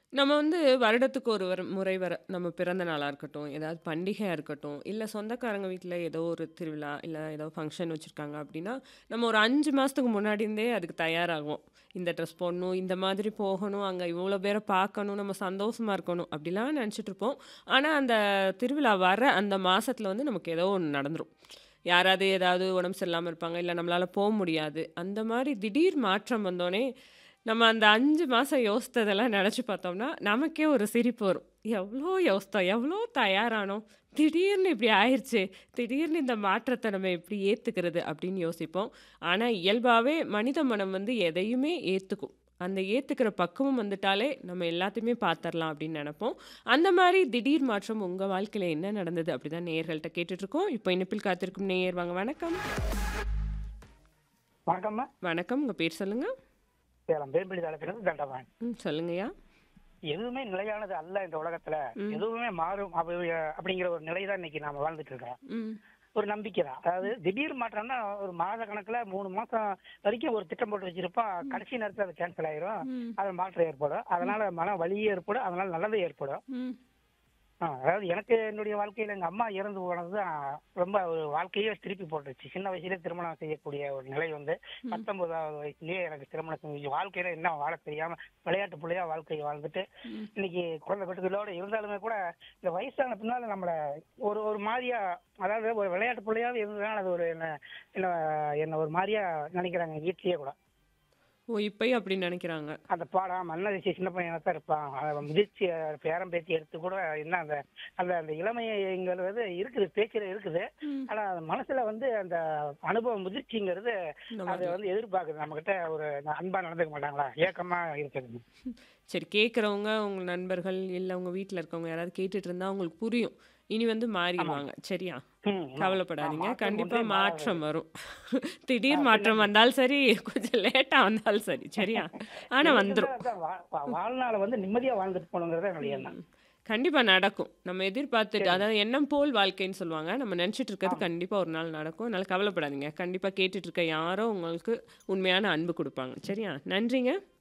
நம்ம வந்து வருடத்துக்கு ஒரு வர முறை வர நம்ம பிறந்த நாளா இருக்கட்டும், ஏதாவது பண்டிகையா இருக்கட்டும், இல்ல சொந்தக்காரங்க வீட்ல ஏதோ ஒரு திருவிழா, இல்ல ஏதோ ஃபங்ஷன் வச்சிருக்காங்க அப்டின்னா, நம்ம ஒரு 5 மாசத்துக்கு முன்னாடி இருந்தே அதுக்கு தயாராகுவோம். இந்த ட்ரெஸ் போடணும், இந்த மாதிரி போகணும், அங்க இவ்ளோ பேர பார்க்கணும், நம்ம சந்தோஷமா இருக்கணும் அப்டிலாம் நெனச்சிட்டு இருப்போம். ஆனா, அந்த திருவிழா வர அந்த மாசத்துல வந்து நமக்கு ஏதோ ஒண்ணு நடந்துரும். யாராவது ஏதாவது உடம்பு சரியில்லாம இருப்பாங்க, இல்ல நம்மளால போ முடியாது. அந்த மாரி திடீர் மாற்றம் வந்தோனே, நம்ம அந்த 5 மாசம் யோசித்ததெல்லாம் நெனச்சு பார்த்தோம்னா, நமக்கே ஒரு சிரிப்பு வரும். எவ்ளோ யோசித்தோம், எவ்ளோ தயாரானோம். திடீர்னு இப்டி ஆயிருச்சே! திடீர்னு இந்த மாற்றத்த நம்ம எப்டி ஏத்துக்கிறது அப்டின்னு யோசிப்போம். ஆனா, இயல்பாவே மனித மனம் வந்து எதையுமே ஏத்துக்கும். அந்த ஏத்துக்கிற பக்குவம் வந்துட்டாலே, நம்ம எல்லாத்தையுமே பார்த்துரலாம் அப்டின்னு நெனப்போம். அந்த மாரி திடீர் மாற்றம் உங்க வாழ்க்கையில என்ன நடந்தது? அப்டிதான் நேயர்கள்ட்ட கேட்டுட்ருக்கோம். இப்போ இணைப்பில் காத்திருக்கும் நேயர் வாங்க வணக்கம். வணக்கம்மா. வணக்கம். உங்க பேர் சொல்லுங்க? சேலம் வேம்படி தளத்திலிருந்து தண்டவான். ம். சொல்லுங்கய்யா. எதுவுமே நிலையானது அல்ல இந்த உலகத்துல. ம். எதுவுமே மாறும் அப்ப அப்படிங்கிற ஒரு நிலை தான் இன்னைக்கு நாம வாழ்ந்துட்டு இருக்கோம். ம். ஒரு நம்பிக்கை தான். அதாவது திடீர் மாற்றம்னா ஒரு மாத கணக்குல 3 மாசம் வரைக்கும் ஒரு திட்டம் போட்டு வச்சிருப்போம். கடைசி நேரத்துல அது கேன்சல் ஆயிரும். ம். அது மாற்றம் ஏற்படும். அதனால மன வலியும் ஏற்படும். அதனால நல்லதும் ஏற்படும். ம். ஆ, அதாவது எனக்கு என்னுடைய வாழ்க்கையில எங்க அம்மா இறந்து போனது தான் ரொம்ப ஒரு வாழ்க்கையே திருப்பி போட்டுருச்சு. சின்ன வயசுலயே திருமணம் செய்யக்கூடிய ஒரு நிலை வந்து ம். 19வது வயசுலயே எனக்கு திருமணம் செஞ்சு வாழ்க்கையில என்ன வாழ தெரியாம விளையாட்டு புள்ளையா வாழ்க்கையை வாழ்ந்துட்டு ம். இன்னைக்கு குழந்தை குட்டிகளோட இருந்தாலுமே கூட இந்த வயசான பின்னால நம்மள ஒரு ஒரு மாதிரியா அதாவது ஒரு விளையாட்டு பிள்ளையாவே இருந்ததுனால அது ஒரு என்ன என்ன என்ன ஒரு மாதிரியா நினைக்கிறாங்க வீட்லயே கூட ஓ! இப்பயும் அப்டி நெனைக்கிறாங்க. அந்த பாடம் மன்னரிசி சின்ன பையனா தான் இருப்பான் அவன் மிதிச்சு பேரம் பேத்தி எடுத்து கூட என்ன அந்த அந்த அந்த இளமைங்கிறது இருக்குது பேச்சுல இருக்குது ம். ஆனா அது மனசுல வந்து அந்த அனுபவம் முதிர்ச்சிங்கிறது இந்த அதை மாரி. வந்து எதிர்பார்க்குது நம்ம கிட்ட ஒரு அன்பா நடந்துக்க மாட்டாங்களா ஏக்கமா இருக்குது சரி கேட்குறவங்க, உங்க நண்பர்கள், இல்ல உங்க வீட்ல இருக்கவங்க யாராவது கேட்டுட்டு இருந்தா உங்களுக்கு புரியும். இனி வந்து ஆமா மாறிருவாங்க. சரியா? ம் ஆமா. ஆ, கவலைப்படாதீங்க. மாற்றம் கண்டிப்பா ஒன்றே மாறாதது மாற்றம் வரும். ஆ, திடீர் மாற்றம் பின்னாடி வந்தாலும் சரி, கொஞ்சம் லேட்டா வந்தாலும் சரி. சரியா? ஆனா எனக்கு வந்துரும். இருந்தா அதான் வா- வா- வாழ்நாள வந்து நிம்மதியா வாழ்ந்துட்டு போகணுங்கிறது என்னுடைய எண்ணம் ம். கண்டிப்பா நடக்கும். நம்ம எதிர்பார்த்துட்டு சரி அதாவது எண்ணம் போல் வாழ்க்கைன்னு சொல்லுவாங்க. நம்ம நெனச்சிட்டு இருக்கிறது ஆமா கண்டிப்பா ஒரு நாள் நடக்கும். அதனால கவலைப்படாதீங்க. கண்டிப்பா கேட்டுட்டு இருக்க யாரோ உங்களுக்கு உண்மையான அன்பு குடுப்பாங்க. சரியா? நன்றிங்க.